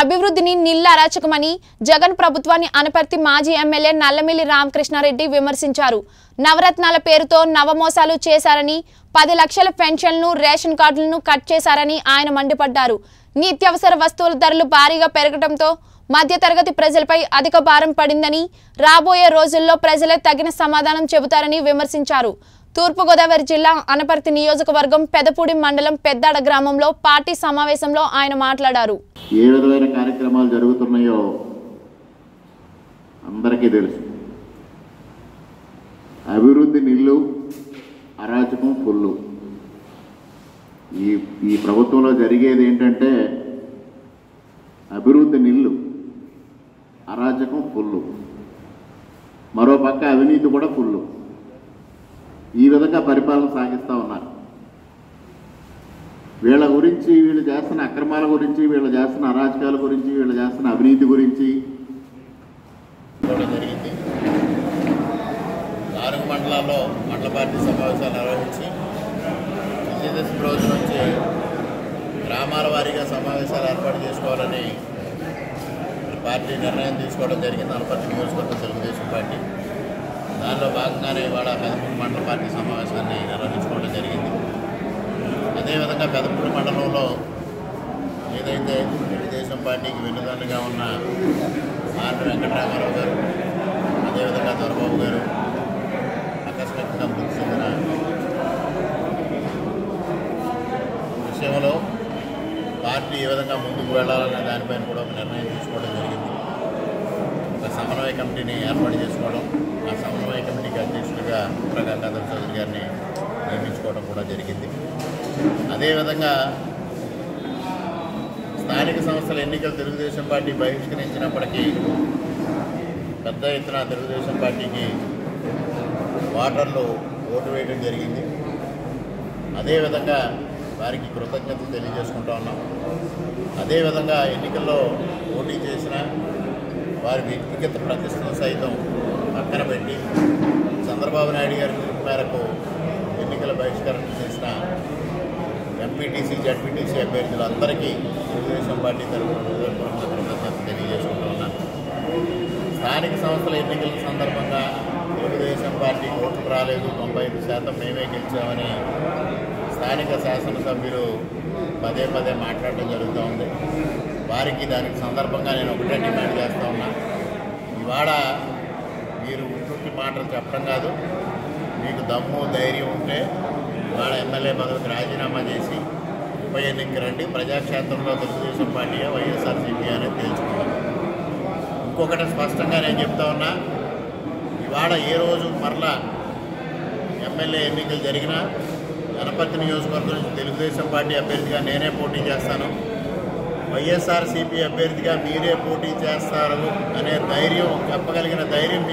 అభివృద్ధిని నిల్ల అరాచకమని జగన్ ప్రభుత్వాన్ని అనపర్తి మాజీ ఎమ్మెల్యే నల్లమిల్లి రామకృష్ణారెడ్డి విమర్శించారు నవరత్నాల పేరుతో నవమోసాలు చేశారని పది లక్షల పెన్షన్లు రేషన్ కార్డులను కట్ చేశారని ఆయన మండిపడ్డారు నిత్యావసర వస్తువుల ధరలు భారీగా పెరగడంతో మధ్యతరగతి ప్రజలపై అధిక భారం పడిందని రాబోయే రోజుల్లో ప్రజలే తగిన సమాధానం చెబుతారని విమర్శించారు తూర్పుగోదావరి జిల్లా అనపర్తి నియోజకవర్గం పెదపూడి మండలం పెద్దాడ గ్రామంలో పార్టీ సమావేశంలో ఆయన మాట్లాడారు ఏ విధమైన కార్యక్రమాలు జరుగుతున్నాయో అందరికీ తెలుసు అభివృద్ధి నిల్లు అరాచకం ఫుల్లు ఈ ఈ ప్రభుత్వంలో జరిగేది ఏంటంటే అభివృద్ధి నిల్లు అరాచకం ఫుల్లు మరో పక్క అవినీతి కూడా ఫుల్లు ఈ విధంగా పరిపాలన సాగిస్తూ ఉన్నారు వీళ్ళ గురించి వీళ్ళు చేస్తున్న అక్రమాల గురించి వీళ్ళు చేస్తున్న అరాచకాల గురించి వీళ్ళు చేస్తున్న అవినీతి గురించి కూడా జరిగింది నాలుగు మండలాల్లో మండల పార్టీ సమావేశాలు నిర్వహించి విజయదశమి రోజు నుంచి గ్రామాల వారీగా సమావేశాలు ఏర్పాటు చేసుకోవాలని పార్టీ నిర్ణయం తీసుకోవడం జరిగింది అనపర్తి నియోజకవర్గం తెలుగుదేశం పార్టీ దానిలో భాగంగానే ఇవాళ పెదపూడి మండల పార్టీ సమావేశాన్ని నిర్వహించుకోవడం జరిగింది అదేవిధంగా పెదపూడి మండలంలో ఏదైతే తెలుగుదేశం పార్టీకి వెన్నుదన్నుగా ఉన్న ఆర్ వెంకటరామారావు గారు అదేవిధంగా దొరబాబు గారు ఆకస్మికంగా మృతి చెందిన విషయంలో పార్టీ ఏ విధంగా ముందుకు వెళ్ళాలనే దానిపైన కూడా ఒక నిర్ణయం తీసుకోవడం జరిగింది ఒక సమన్వయ కమిటీని ఏర్పాటు చేసుకోవడం ఆ సమన్వయ కమిటీకి అధ్యక్షుడిగా ప్రకాకాదర్ చౌదరి గారిని నియమించుకోవడం కూడా జరిగింది అదేవిధంగా స్థానిక సంస్థల ఎన్నికలు తెలుగుదేశం పార్టీ బహిష్కరించినప్పటికీ పెద్ద ఎత్తున తెలుగుదేశం పార్టీకి ఓటర్లు ఓటు వేయడం జరిగింది అదేవిధంగా వారికి కృతజ్ఞతలు తెలియజేసుకుంటా ఉన్నాం అదేవిధంగా ఎన్నికల్లో పోటీ చేసిన వారి వ్యక్తిగత ప్రతిష్టను సైతం పక్కన పెట్టి చంద్రబాబు నాయుడు గారి పిలుపు మేరకు ఎన్నికల బహిష్కరణ చేసిన ఎంపీటీసీ జడ్పీటీసీ అభ్యర్థులందరికీ తెలుగుదేశం పార్టీ తరఫున హృదయపూర్వక కృతజ్ఞతలు తెలియజేసుకుంటూ ఉన్నాను స్థానిక సంస్థల ఎన్నికల సందర్భంగా తెలుగుదేశం పార్టీ ఓట్లు రాలేదు తొంభై ఐదు శాతం మేమే గెలిచామని స్థానిక శాసనసభ్యులు పదే పదే మాట్లాడడం జరుగుతూ ఉంది వారికి దానికి సందర్భంగా నేను ఒకటే డిమాండ్ చేస్తూ ఉన్నా ఇవాళ మీరు ఉట్టుట్టి మాటలు చెప్పడం కాదు మీకు దమ్ము ధైర్యం ఉంటే ఇవాళ ఎమ్మెల్యే పదవికి రాజీనామా చేసి ఉప ఎన్నిక రండి ప్రజాక్షేత్రంలో తెలుగుదేశం పార్టీ వైఎస్ఆర్సీపీ అనేది తెలుసుకుందాం ఇంకొకటి స్పష్టంగా నేను చెప్తా ఉన్నా ఇవాళ ఏ రోజు మరలా ఎమ్మెల్యే ఎన్నికలు జరిగినా గణపతి నియోజకవర్గం నుంచి తెలుగుదేశం పార్టీ అభ్యర్థిగా నేనే పోటీ చేస్తాను వైఎస్ఆర్సీపీ అభ్యర్థిగా మీరే పోటీ చేస్తారు అనే ధైర్యం చెప్పగలిగిన ధైర్యం